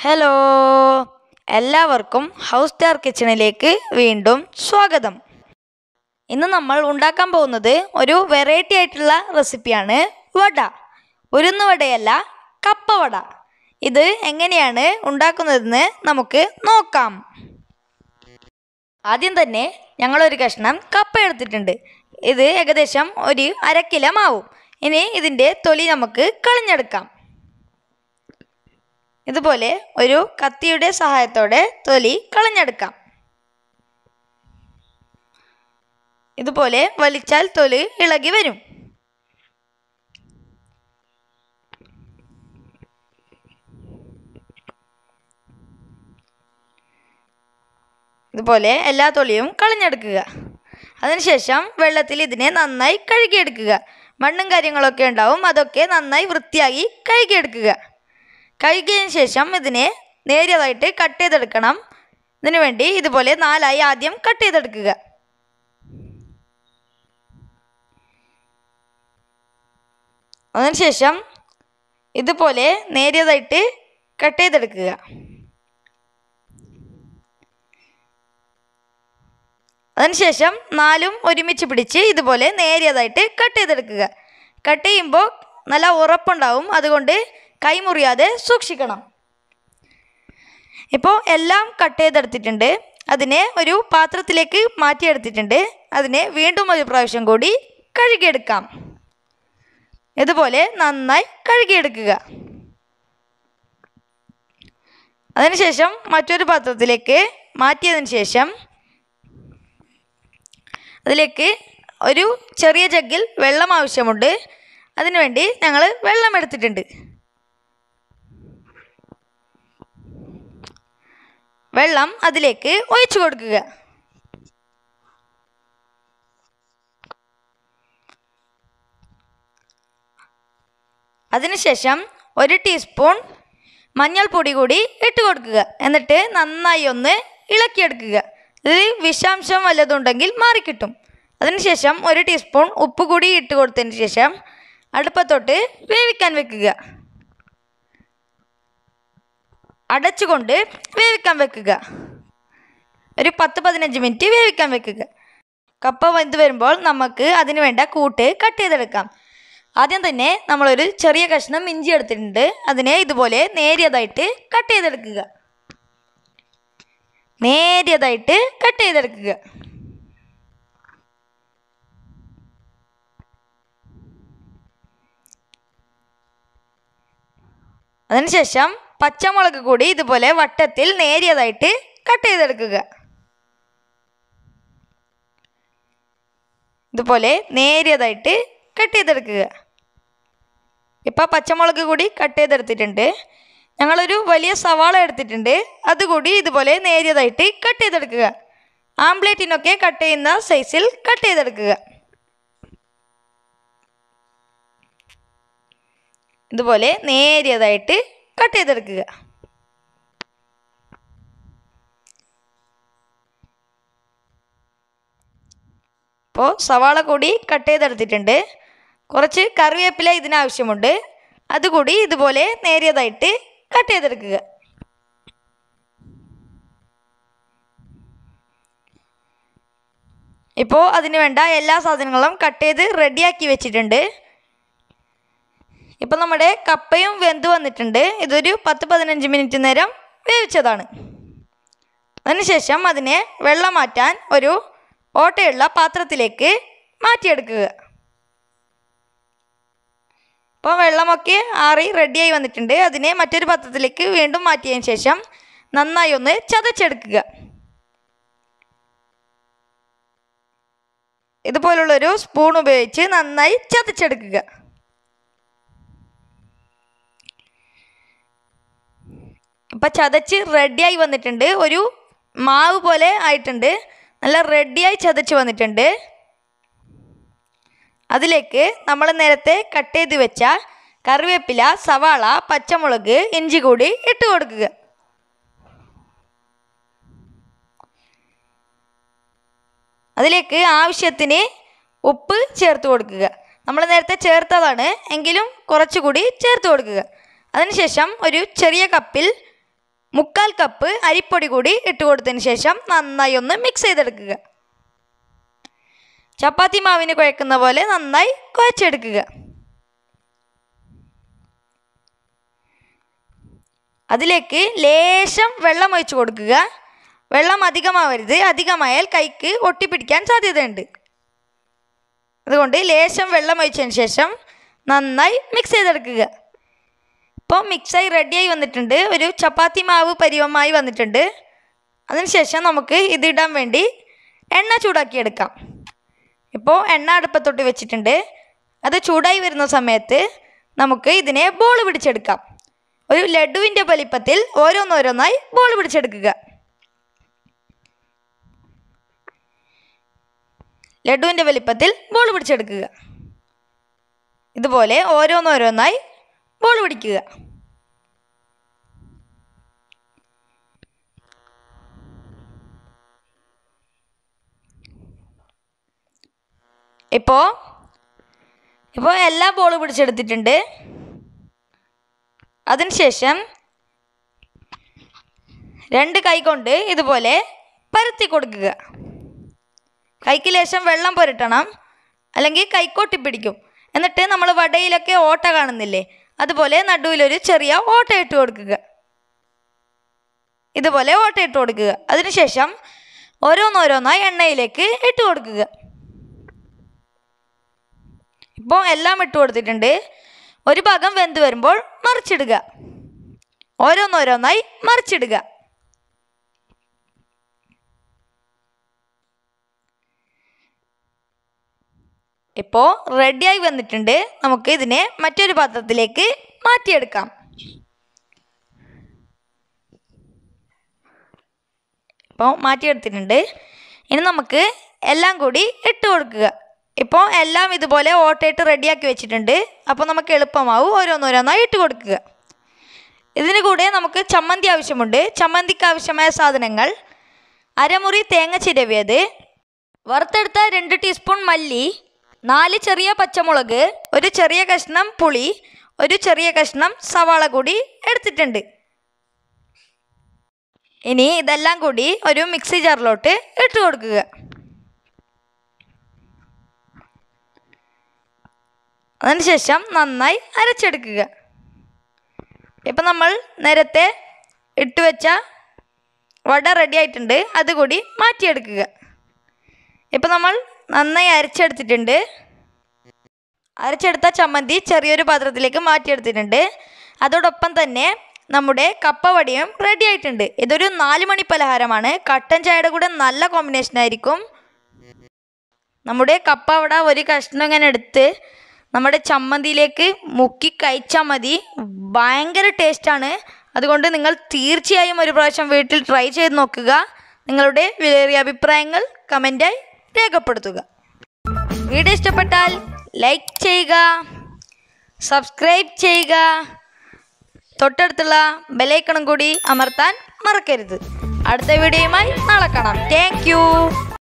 hello എല്ലാവർക്കും house star കിച്ചണിലേക്ക് വീണ്ടും സ്വാഗതം ഇന്ന് നമ്മൾ ഉണ്ടാക്കാൻ പോകുന്നത് ഒരു വെറൈറ്റി ആയിട്ടുള്ള റെസിപ്പിയാണ് വട ഉരുന്ന് വടയല്ല കപ്പ വട ഇത് എങ്ങനെയാണ് ഉണ്ടാക്കുന്നതെന്ന് നമുക്ക് നോക്കാം ആദ്യം തന്നെ ഞങ്ങളൊരു കഷ്ണം കപ്പ എടുത്തിട്ടുണ്ട് ഇത് ഏകദേശം ഒരു അര കിലോ മാവും ഇനി ഇതിൻ്റെ തൊലി നമുക്ക് കളഞ്ഞെടുക്കാം ഇതുപോലെ ഒരു കത്തിയുടെ സഹായത്തോടെ തൊലി കളഞ്ഞെടുക്കാം ഇതുപോലെ വലിച്ചാൽ തൊലി ഇളകി വരും ഇതുപോലെ എല്ലാ തൊലിയും കളഞ്ഞെടുക്കുക അതിനുശേഷം വെള്ളത്തിൽ ഇതിനെ നന്നായി കഴുകിയെടുക്കുക മണ്ണും കാര്യങ്ങളൊക്കെ ഉണ്ടാവും അതൊക്കെ നന്നായി വൃത്തിയായി കഴുകിയെടുക്കുക കഴുകിയതിന് ശേഷം ഇതിനെ നേരിയതായിട്ട് കട്ട് ചെയ്തെടുക്കണം ഇതിനു വേണ്ടി ഇതുപോലെ നാലായി ആദ്യം കട്ട് ചെയ്തെടുക്കുക അതിനുശേഷം ഇതുപോലെ നേരിയതായിട്ട് കട്ട് ചെയ്തെടുക്കുക അതിനുശേഷം നാലും ഒരുമിച്ച് പിടിച്ച് ഇതുപോലെ നേരിയതായിട്ട് കട്ട് ചെയ്തെടുക്കുക കട്ട് ചെയ്യുമ്പോൾ നല്ല ഉറപ്പുണ്ടാവും അതുകൊണ്ട് കൈ മുറിയാതെ സൂക്ഷിക്കണം ഇപ്പോൾ എല്ലാം കട്ട് ചെയ്തെടുത്തിട്ടുണ്ട് അതിനെ ഒരു പാത്രത്തിലേക്ക് മാറ്റിയെടുത്തിട്ടുണ്ട് അതിനെ വീണ്ടും ഒരു പ്രാവശ്യം കൂടി കഴുകിയെടുക്കാം ഇതുപോലെ നന്നായി കഴുകിയെടുക്കുക അതിനുശേഷം മറ്റൊരു പാത്രത്തിലേക്ക് മാറ്റിയതിന് ശേഷം അതിലേക്ക് ഒരു ചെറിയ ജഗ്ഗിൽ വെള്ളം ആവശ്യമുണ്ട് അതിനുവേണ്ടി ഞങ്ങൾ വെള്ളം എടുത്തിട്ടുണ്ട് വെള്ളം അതിലേക്ക് ഒഴിച്ചു കൊടുക്കുക അതിനുശേഷം ഒരു ടീസ്പൂൺ മഞ്ഞൾപ്പൊടി കൂടി ഇട്ട് കൊടുക്കുക എന്നിട്ട് നന്നായി ഒന്ന് ഇളക്കിയെടുക്കുക ഇതിൽ വിഷാംശം വല്ലതുണ്ടെങ്കിൽ മാറിക്കിട്ടും അതിനുശേഷം ഒരു ടീസ്പൂൺ ഉപ്പ് കൂടി ഇട്ട് കൊടുത്തതിന് ശേഷം അടുപ്പത്തോട്ട് വേവിക്കാൻ വെക്കുക അടച്ചുകൊണ്ട് വേവിക്കാൻ വെക്കുക ഒരു പത്ത് പതിനഞ്ച് മിനിറ്റ് വേവിക്കാൻ വെക്കുക കപ്പ വെന്ത് വരുമ്പോൾ നമുക്ക് അതിന് വേണ്ട കൂട്ട് കട്ട് ചെയ്തെടുക്കാം ആദ്യം തന്നെ നമ്മളൊരു ചെറിയ കഷ്ണം ഇഞ്ചി എടുത്തിട്ടുണ്ട് അതിനെ ഇതുപോലെ നേരിയതായിട്ട് കട്ട് ചെയ്തെടുക്കുക നേരിയതായിട്ട് കട്ട് ചെയ്തെടുക്കുക അതിനുശേഷം പച്ചമുളക് കൂടി ഇതുപോലെ വട്ടത്തിൽ നേരിയതായിട്ട് കട്ട് ചെയ്തെടുക്കുക ഇതുപോലെ നേരിയതായിട്ട് കട്ട് ചെയ്തെടുക്കുക ഇപ്പോൾ പച്ചമുളക് കൂടി കട്ട് ചെയ്തെടുത്തിട്ടുണ്ട് ഞങ്ങളൊരു വലിയ സവാള എടുത്തിട്ടുണ്ട് അതുകൂടി ഇതുപോലെ നേരിയതായിട്ട് കട്ട് ചെയ്തെടുക്കുക ആംപ്ലേറ്റിനൊക്കെ കട്ട് ചെയ്യുന്ന സൈസിൽ കട്ട് ചെയ്തെടുക്കുക ഇതുപോലെ നേരിയതായിട്ട് കട്ട് ചെയ്തെടുക്കുക ഇപ്പോൾ സവാള കൂടി കട്ട് ചെയ്തെടുത്തിട്ടുണ്ട് കുറച്ച് കറിവേപ്പില ഇതിനാവശ്യമുണ്ട് അതുകൂടി ഇതുപോലെ നേരിയതായിട്ട് കട്ട് ചെയ്തെടുക്കുക ഇപ്പോൾ അതിന് വേണ്ട എല്ലാ സാധനങ്ങളും കട്ട് ചെയ്ത് റെഡിയാക്കി വെച്ചിട്ടുണ്ട് ഇപ്പം നമ്മുടെ കപ്പയും വെന്ത് വന്നിട്ടുണ്ട് ഇതൊരു പത്ത് പതിനഞ്ച് മിനിറ്റ് നേരം വേവിച്ചതാണ് അതിനുശേഷം അതിനെ വെള്ളം മാറ്റാൻ ഒരു ഓട്ടയുള്ള പാത്രത്തിലേക്ക് മാറ്റിയെടുക്കുക ഇപ്പോൾ വെള്ളമൊക്കെ ആറി റെഡിയായി വന്നിട്ടുണ്ട് അതിനെ മറ്റൊരു പാത്രത്തിലേക്ക് വീണ്ടും മാറ്റിയതിന് ശേഷം നന്നായി ഒന്ന് ചതച്ചെടുക്കുക ഇതുപോലുള്ളൊരു സ്പൂൺ ഉപയോഗിച്ച് നന്നായി ചതച്ചെടുക്കുക ഇപ്പം ചതച്ച് റെഡിയായി വന്നിട്ടുണ്ട് ഒരു മാവ് പോലെ ആയിട്ടുണ്ട് നല്ല റെഡിയായി ചതച്ച് വന്നിട്ടുണ്ട് അതിലേക്ക് നമ്മൾ നേരത്തെ കട്ട് ചെയ്ത് വെച്ച കറിവേപ്പില സവാള പച്ചമുളക് ഇഞ്ചി കൂടി ഇട്ട് കൊടുക്കുക അതിലേക്ക് ആവശ്യത്തിന് ഉപ്പ് ചേർത്ത് കൊടുക്കുക നമ്മൾ നേരത്തെ ചേർത്തതാണ് എങ്കിലും കുറച്ചുകൂടി ചേർത്ത് കൊടുക്കുക അതിനുശേഷം ഒരു ചെറിയ കപ്പിൽ മുക്കാൽ കപ്പ് അരിപ്പൊടി കൂടി ഇട്ട് കൊടുത്തതിന് ശേഷം നന്നായി ഒന്ന് മിക്സ് ചെയ്തെടുക്കുക ചപ്പാത്തി മാവിന് കുഴക്കുന്ന പോലെ നന്നായി കുഴച്ചെടുക്കുക അതിലേക്ക് ലേശം വെള്ളം ഒഴിച്ചു കൊടുക്കുക വെള്ളം അധികമാവരുത് അധികമായാൽ കൈക്ക് ഒട്ടിപ്പിടിക്കാൻ സാധ്യതയുണ്ട് അതുകൊണ്ട് ലേശം വെള്ളം ഒഴിച്ചതിന് ശേഷം നന്നായി മിക്സ് ചെയ്തെടുക്കുക ഇപ്പോൾ മിക്സായി റെഡിയായി വന്നിട്ടുണ്ട് ഒരു ചപ്പാത്തി മാവ് പരിവമായി വന്നിട്ടുണ്ട് അതിനുശേഷം നമുക്ക് ഇതിടാൻ വേണ്ടി എണ്ണ ചൂടാക്കിയെടുക്കാം ഇപ്പോൾ എണ്ണ അടുപ്പത്തൊട്ട് വെച്ചിട്ടുണ്ട് അത് ചൂടായി വരുന്ന സമയത്ത് നമുക്ക് ഇതിനെ ബോൾ പിടിച്ചെടുക്കാം ഒരു ലഡുവിൻ്റെ വലിപ്പത്തിൽ ഓരോന്നോരോന്നായി ബോൾ പിടിച്ചെടുക്കുക ലഡുവിൻ്റെ വലിപ്പത്തിൽ ബോൾ പിടിച്ചെടുക്കുക ഇതുപോലെ ഓരോന്നോരോന്നായി ബോൾ പിടിക്കുക ഇപ്പോൾ ഇപ്പോൾ എല്ലാ ബോൾ പിടിച്ചെടുത്തിട്ടുണ്ട് അതിനുശേഷം രണ്ട് കൈ കൊണ്ട് ഇതുപോലെ പരത്തി കൊടുക്കുക കൈക്ക് ലേശം വെള്ളം പുരട്ടണം അല്ലെങ്കിൽ കൈക്കോട്ടി പിടിക്കും എന്നിട്ട് നമ്മൾ വടയിലൊക്കെ ഓട്ട കാണുന്നില്ലേ അതുപോലെ നടുവിലൊരു ചെറിയ ഓട്ട ഇട്ട് കൊടുക്കുക ഇതുപോലെ ഓട്ട ഇട്ട് കൊടുക്കുക അതിനുശേഷം ഓരോന്നോരോന്നായി എണ്ണയിലേക്ക് ഇട്ട് കൊടുക്കുക ഇപ്പോൾ എല്ലാം ഇട്ട് കൊടുത്തിട്ടുണ്ട് ഒരു ഭാഗം വെന്ത് വരുമ്പോൾ മറിച്ചിടുക ഓരോന്നോരോന്നായി മറിച്ചിടുക ഇപ്പോൾ റെഡിയായി വന്നിട്ടുണ്ട് നമുക്ക് ഇതിനെ മറ്റൊരു പാത്രത്തിലേക്ക് മാറ്റിയെടുക്കാം ഇപ്പോൾ മാറ്റിയെടുത്തിട്ടുണ്ട് ഇനി നമുക്ക് എല്ലാം കൂടി ഇട്ട് കൊടുക്കുക ഇപ്പോൾ എല്ലാം ഇതുപോലെ ഓട്ടയിട്ട് റെഡിയാക്കി വെച്ചിട്ടുണ്ട് അപ്പോൾ നമുക്ക് എളുപ്പമാവും ഓരോന്നോരോന്നായി ഇട്ട് കൊടുക്കുക ഇതിന് കൂടെ നമുക്ക് ചമ്മന്തി ആവശ്യമുണ്ട് ചമ്മന്തിക്ക് ആവശ്യമായ സാധനങ്ങൾ അരമുറി തേങ്ങ ചിരവിയത് വറുത്തെടുത്ത രണ്ട് ടീസ്പൂൺ മല്ലി നാല് ചെറിയ പച്ചമുളക് ഒരു ചെറിയ കഷ്ണം പുളി ഒരു ചെറിയ കഷ്ണം സവാള കൂടി എടുത്തിട്ടുണ്ട് ഇനി ഇതെല്ലാം കൂടി ഒരു മിക്സി ജാറിലോട്ട് ഇട്ട് കൊടുക്കുക അതിനുശേഷം നന്നായി അരച്ചെടുക്കുക ഇപ്പം നമ്മൾ നേരത്തെ ഇട്ട് വെച്ച വട റെഡി ആയിട്ടുണ്ട് അതുകൂടി മാറ്റിയെടുക്കുക ഇപ്പം നമ്മൾ നന്നായി അരച്ചെടുത്തിട്ടുണ്ട് അരച്ചെടുത്ത ചമ്മന്തി ചെറിയൊരു പാത്രത്തിലേക്ക് മാറ്റിയെടുത്തിട്ടുണ്ട് അതോടൊപ്പം തന്നെ നമ്മുടെ കപ്പവടിയും റെഡി ആയിട്ടുണ്ട് ഇതൊരു നാല് മണി പലഹാരമാണ് കട്ടൻ ചായയുടെ കൂടെ നല്ല കോമ്പിനേഷൻ ആയിരിക്കും നമ്മുടെ കപ്പവട ഒരു കഷ്ണം ഇങ്ങനെ എടുത്ത് നമ്മുടെ ചമ്മന്തിയിലേക്ക് മുക്കി കഴിച്ചാൽ മതി ഭയങ്കര ടേസ്റ്റാണ് അതുകൊണ്ട് നിങ്ങൾ തീർച്ചയായും ഒരു പ്രാവശ്യം വീട്ടിൽ ട്രൈ ചെയ്ത് നോക്കുക നിങ്ങളുടെ വിലയേറിയ അഭിപ്രായങ്ങൾ കമൻറ്റായി രേഖപ്പെടുത്തുക വീഡിയോ ഇഷ്ടപ്പെട്ടാൽ ലൈക്ക് ചെയ്യുക സബ്സ്ക്രൈബ് ചെയ്യുക തൊട്ടടുത്തുള്ള ബെലൈക്കണും കൂടി അമർത്താൻ മറക്കരുത് അടുത്ത വീഡിയോയുമായി നാളെ കാണാം താങ്ക്